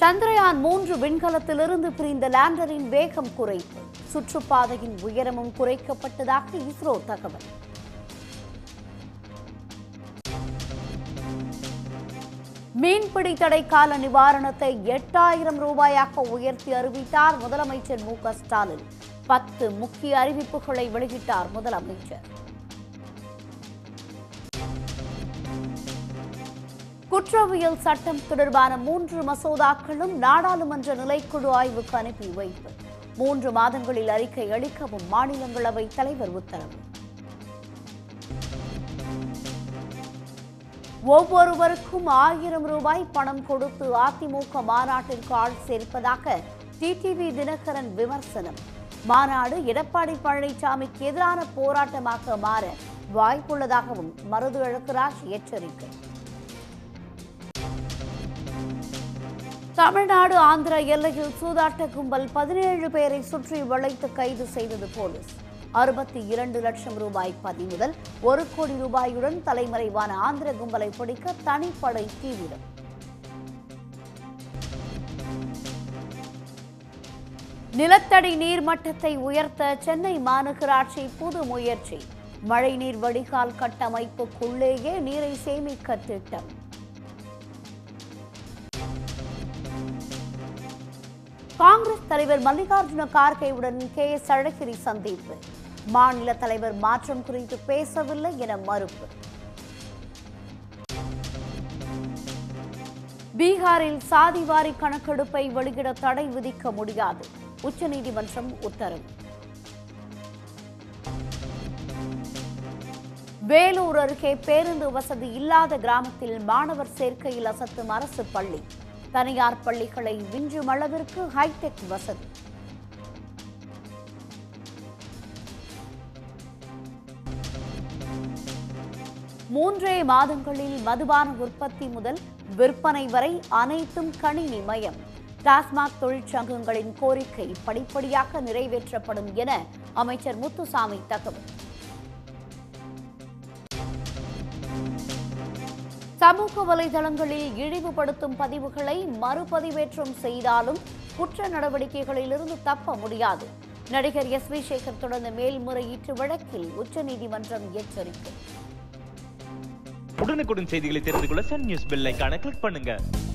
சந்திரயான் மூன்று விண்கலத்திலிருந்து பிரிந்த லேண்டரின் வேகம் குறைப்பு சுற்றுப்பாதையின் உயரமும் குறைக்கப்பட்டதாக இஸ்ரோ தகவல் மீன்பிடி தடை கால நிவாரணத்தை எட்டாயிரம் ரூபாயாக உயர்த்தி அறிவித்தார் முதலமைச்சர் மு க ஸ்டாலின் பத்து முக்கிய அறிவிப்புகளை வெளியிட்டார் முதலமைச்சர் குற்றவியல் சட்டம் தொடர்பான மூன்று மசோதாக்களும் நாடாளுமன்ற நிலைக்குழு ஆய்வுக்கு அனுப்பி வைப்பு மூன்று மாதங்களில் அறிக்கை அளிக்கவும் மாநிலங்களவை தலைவர் உத்தரவு ஒவ்வொருவருக்கும் ஆயிரம் ரூபாய் பணம் கொடுத்து அதிமுக மாநாட்டிற்கு ஆள் சேர்ப்பதாக டிடிவி தினகரன் விமர்சனம் மாநாடு எடப்பாடி பழனிசாமிக்கு எதிரான போராட்டமாக மாற வாய்ப்புள்ளதாகவும் மருது அழகுராஜ் எச்சரிக்கை தமிழ்நாடு ஆந்திர எல்லையில் சூதாட்ட கும்பல் பதினேழு பேரை சுற்றி வளைத்து கைது செய்தது போலீஸ் அறுபத்தி இரண்டு லட்சம் ரூபாய் பறிமுதல் ஒரு கோடி ரூபாயுடன் தலைமறைவான ஆந்திர கும்பலை பிடிக்க தனிப்படை தீவிரம் நிலத்தடி நீர் மட்டத்தை உயர்த்த சென்னை மாநகராட்சி புது முயற்சி மழைநீர் வடிகால் கட்டமைப்புக்குள்ளேயே நீரை சேமிக்க திட்டம் காங்கிரஸ் தலைவர் மல்லிகார்ஜுன கார்கேவுடன் கே எஸ் அழகிரி சந்திப்பு மாநில தலைவர் மாற்றம் குறித்து பேசவில்லை என மறுப்பு பீகாரில் சாதிவாரி கணக்கெடுப்பை வெளியிட தடை விதிக்க முடியாது உச்சநீதிமன்றம் உத்தரவு வேலூர் அருகே பேருந்து வசதி இல்லாத கிராமத்தில் மாணவர் சேர்க்கையில் அசத்தும் அரசு பள்ளி தனியார் பள்ளிகளை விஞ்சும் அளவிற்கு ஹைடெக் வசதி மூன்றே மாதங்களில் மதுபான உற்பத்தி முதல் விற்பனை வரை அனைத்தும் கணினி மயம் டாஸ்மாக் தொழிற்சங்கங்களின் கோரிக்கை படிப்படியாக நிறைவேற்றப்படும் என அமைச்சர் முத்துசாமி தகவல் சமூக வலைதளங்களில் இழிவுபடுத்தும் பதிவுகளை மறுபதிவேற்றம் செய்தாலும் குற்ற நடவடிக்கைகளிலிருந்து தப்ப முடியாது நடிகர் எஸ் வி சேகர் தொடர்ந்த மேல்முறையீட்டு வழக்கில் உச்சநீதிமன்றம் எச்சரிக்கை உடனுக்குடன் செய்திகளை தெரிந்து கொள்ள சன் நியூஸ் பெல் ஐகானை கிளிக் பண்ணுங்க